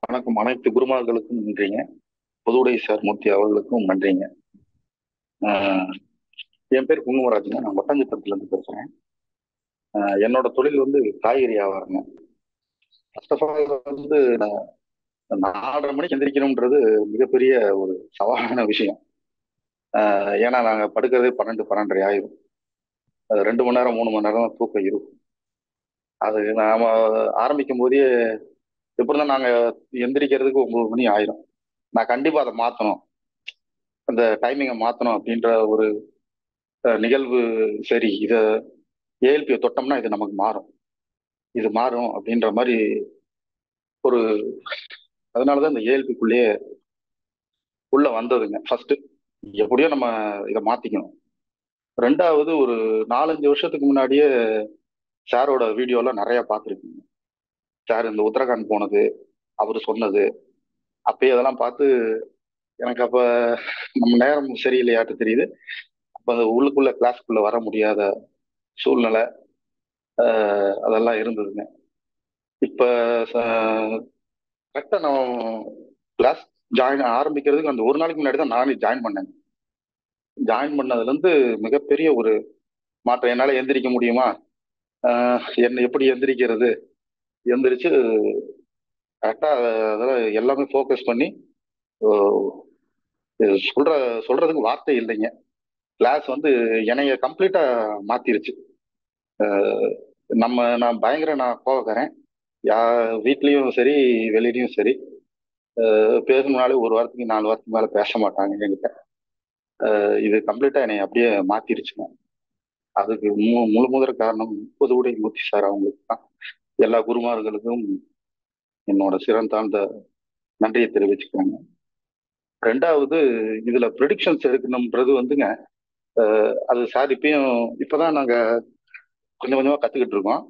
வணக்கம் அனைத்து குருமார்களுக்கும் நன்றிங்க புதுவுடை சார் மூர்த்தி அவர்களுக்கும் நன்றிங்க ஆஹ் என் பேர் குங்குமராஜுங்க நான் மட்டாஞ்சத்திரத்துல இருந்து பேசுறேன் ஆஹ் என்னோட தொழில் வந்து காய்கறி வியாபாரங்க ஃபர்ஸ்ட் ஆஃப் ஆல் வந்து நான் நாலரை மணிக்கு எந்திரிக்கணும்ன்றது மிகப்பெரிய ஒரு சவாலான விஷயம் ஆஹ் ஏன்னா நாங்க படுக்கிறதே பன்னெண்டு பன்னெண்டரை ஆயிரும் அது ரெண்டு மணி நேரம் மூணு மணி நேரம் தான் தூக்கம் இருக்கும் அது நாம ஆரம்பிக்கும் போதே எப்படி தான் நாங்க எந்திரிக்கிறதுக்கு ஒன்பது மணி ஆயிரும் நான் கண்டிப்பா அதை மாத்தணும் அந்த டைமிங்கை மாத்தணும் அப்படின்ற ஒரு அஹ், நிகழ்வு சரி இத ஏஎல்பி தொட்டோம்னா இது நமக்கு மாறும் இது மாறும் அப்படின்ற மாதிரி ஒரு அதனாலதான் இந்த ஏஎல்பிக்குள்ளேயே உள்ள வந்ததுங்க ஃபர்ஸ்ட் எப்படியோ நம்ம இதை மாத்திக்கணும் ரெண்டாவது ஒரு நாலஞ்சு வருஷத்துக்கு முன்னாடியே சாரோட வீடியோலாம் நிறைய பார்த்துருக்கீங்க சார் இந்த உத்தரகாண்ட் போனது அவர் சொன்னது அப்பயே அதெல்லாம் பார்த்து எனக்கு அப்ப நம்ம நேரம் சரியில்லையாட்டு தெரியுது அப்ப அந்த உள்ளுக்குள்ள கிளாஸ்க்குள்ள வர முடியாத சூழ்நிலை ஆஹ் அதெல்லாம் இருந்ததுங்க இப்ப கரெக்டா நான் கிளாஸ் ஜாயின் ஆரம்பிக்கிறதுக்கு அந்த ஒரு நாளைக்கு முன்னாடி தான் நானே ஜாயின் பண்ணேன் ஜாயின் பண்ணதுல இருந்து மிகப்பெரிய ஒரு மாற்றம் என்னால எந்திரிக்க முடியுமா ஆஹ் என்ன எப்படி எந்திரிக்கிறது எந்திரிச்சு கரெக்டா அதெல்லாம் எல்லாமே ஃபோக்கஸ் பண்ணி ஆஹ் இது சொல்ற சொல்றதுக்கு வார்த்தை இல்லைங்க கிளாஸ் வந்து என்னைய கம்ப்ளீட்டா மாத்திருச்சு ஆஹ் நம்ம நான் பயங்கர நான் கோவக்காரன் யா வீட்லயும் சரி வெளியிலயும் சரி ஆஹ் பேசணும்னாலே ஒரு வாரத்துக்கு நாலு வாரத்துக்கு மேல பேச மாட்டாங்க என்கிட்ட ஆஹ் இது கம்ப்ளீட்டா என்னை அப்படியே மாத்திருச்சுங்க அதுக்கு மு முழு முதற் காரணம் பொதுவுடை மூர்த்தி சார் அவங்களுக்கு தான் எல்லா குருமார்களுக்கும் என்னோட சிறந்தாழ்ந்த நன்றியை தெரிவிச்சுக்கிறேங்க ரெண்டாவது இதுல ப்ரெடிக்ஷன்ஸ் எடுக்கணும்ன்றது வந்துங்க ஆஹ் அது சார் இப்பயும் இப்பதான் நாங்க கொஞ்சம் கொஞ்சமா கத்துக்கிட்டு இருக்கோம்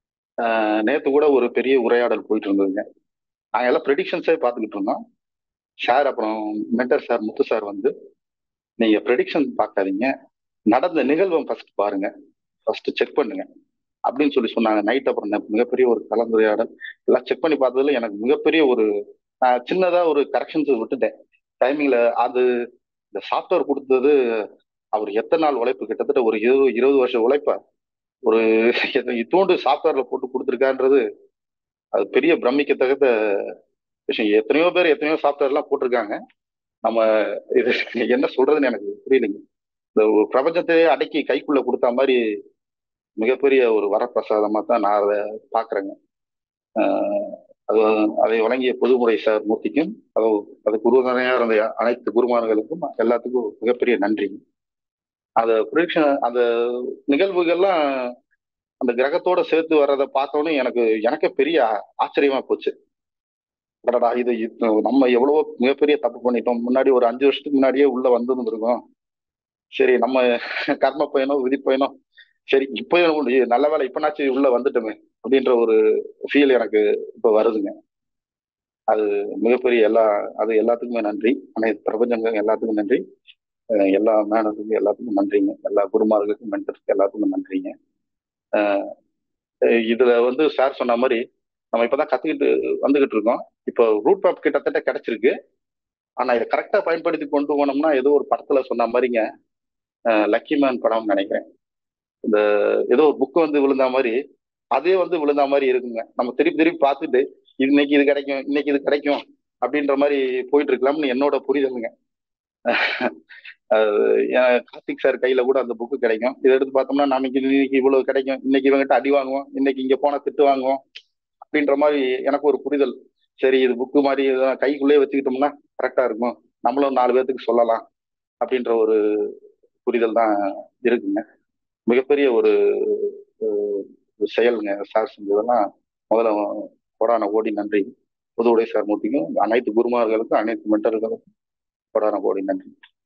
ஆஹ் நேத்து கூட ஒரு பெரிய உரையாடல் போயிட்டு இருந்ததுங்க நாங்க எல்லாம் ப்ரெடிக்ஷன்ஸே பார்த்துக்கிட்டு இருந்தோம் சார் அப்புறம் மென்டர் சார் முத்து சார் வந்து நீங்க ப்ரெடிக்ஷன் பார்க்காதீங்க நடந்த நிகழ்வை ஃபர்ஸ்ட் பாருங்க ஃபர்ஸ்ட் செக் பண்ணுங்க அப்படின்னு சொல்லி சொன்னாங்க நைட் அப்புறம் நெ- மிகப்பெரிய ஒரு கலந்துரையாடல் எல்லாம் செக் பண்ணி பார்த்ததுல எனக்கு மிகப்பெரிய ஒரு நான் சின்னதா ஒரு கரெக்ஷன்ஸ் விட்டுட்டேன் டைமிங்ல அது இந்த சாஃப்ட்வேர் கொடுத்தது அவர் எத்தனை நாள் உழைப்பு கிட்டத்தட்ட ஒரு இருபது இருபது வருஷம் உழைப்ப ஒரு இத்தோண்டு சாஃப்ட்வேர்ல போட்டு கொடுத்துருக்கான்றது அது பெரிய பிரமிக்கத்தகுந்த விஷயம் எத்தனையோ பேர் எத்தனையோ சாஃப்ட்வேர் எல்லாம் போட்டிருக்காங்க நம்ம இது என்ன சொல்றதுன்னு எனக்கு புரியலைங்க இந்த ஒரு பிரபஞ்சத்தையே அடக்கி கைக்குள்ள கொடுத்த மாதிரி மிகப்பெரிய ஒரு வரப்பிரசாதமா தான் நான் அதை பாக்குறேங்க ஆஹ் அது அதை வழங்கிய பொதுமுறை சார் மூர்த்திக்கும் அது அதுக்கு உறுதுணையா இருந்த அனைத்து குருமார்களுக்கும் எல்லாத்துக்கும் மிகப்பெரிய நன்றி அந்த ப்ரிடிக்ஷன் அந்த நிகழ்வுகள்லாம் அந்த கிரகத்தோட சேர்த்து வர்றதை பார்த்தோன்னே எனக்கு எனக்கே பெரிய ஆச்சரியமா போச்சு அடடா இது இது நம்ம எவ்வளவோ மிகப்பெரிய தப்பு பண்ணிட்டோம் முன்னாடி ஒரு அஞ்சு வருஷத்துக்கு முன்னாடியே உள்ள வந்திருந்திருக்கோம் சரி நம்ம கர்ம பயனோ விதி பயனோ சரி இப்போ நல்ல வேலை இப்பனாச்சும் உள்ள வந்துட்டோமே அப்படின்ற ஒரு ஃபீல் எனக்கு இப்ப வருதுங்க அது மிகப்பெரிய எல்லா அது எல்லாத்துக்குமே நன்றி அனைத்து பிரபஞ்சங்க எல்லாத்துக்கும் நன்றி அஹ் எல்லா மேனத்துக்கும் எல்லாத்துக்கும் நன்றிங்க எல்லா குருமார்களுக்கும் மென்டர்ஸ்க்கு எல்லாத்துக்கும் நன்றிங்க அஹ் இதுல வந்து சார் சொன்ன மாதிரி நம்ம இப்பதான் கத்துக்கிட்டு வந்துகிட்டு இருக்கோம் இப்போ ரூட் மேப் கிட்டத்தட்ட கிடைச்சிருக்கு ஆனா இதை கரெக்டா பயன்படுத்தி கொண்டு போனோம்னா ஏதோ ஒரு படத்துல சொன்ன மாதிரிங்க லக்கி மேன் படம் நினைக்கிறேன் இந்த ஏதோ ஒரு புக் வந்து விழுந்த மாதிரி அதே வந்து விழுந்த மாதிரி இருக்குங்க நம்ம திருப்பி திருப்பி பார்த்துட்டு இன்னைக்கு இது கிடைக்கும் இன்னைக்கு இது கிடைக்கும் அப்படின்ற மாதிரி போயிட்டு இருக்கலாம்னு என்னோட புரிதலுங்க அஹ் என் கார்த்திக் சார் கையில கூட அந்த புக்கு கிடைக்கும் இதை எடுத்து பார்த்தோம்னா நாளைக்கு இன்னைக்கு இவ்வளவு கிடைக்கும் இன்னைக்கு இவங்கிட்ட அடி வாங்குவோம் இன்னைக்கு இங்க போனா திட்டு வாங்குவோம் அப்படின்ற மாதிரி எனக்கு ஒரு புரிதல் சரி இது புக்கு மாதிரி இதெல்லாம் கைக்குள்ளேயே வச்சுக்கிட்டோம்னா கரெக்டா இருக்கும் நம்மளும் நாலு பேர்த்துக்கு சொல்லலாம் அப்படின்ற ஒரு புரிதல் தான் இருக்குங்க மிகப்பெரிய ஒரு அஹ், ஒரு செயலுங்க சார் செஞ்சதெல்லாம் முதல்ல கோடான கோடி நன்றி புதுவுடை சார் மூர்த்திக்கும் அனைத்து குருமார்களுக்கும் அனைத்து மென்டர்களுக்கும் கோடான கோடி நன்றி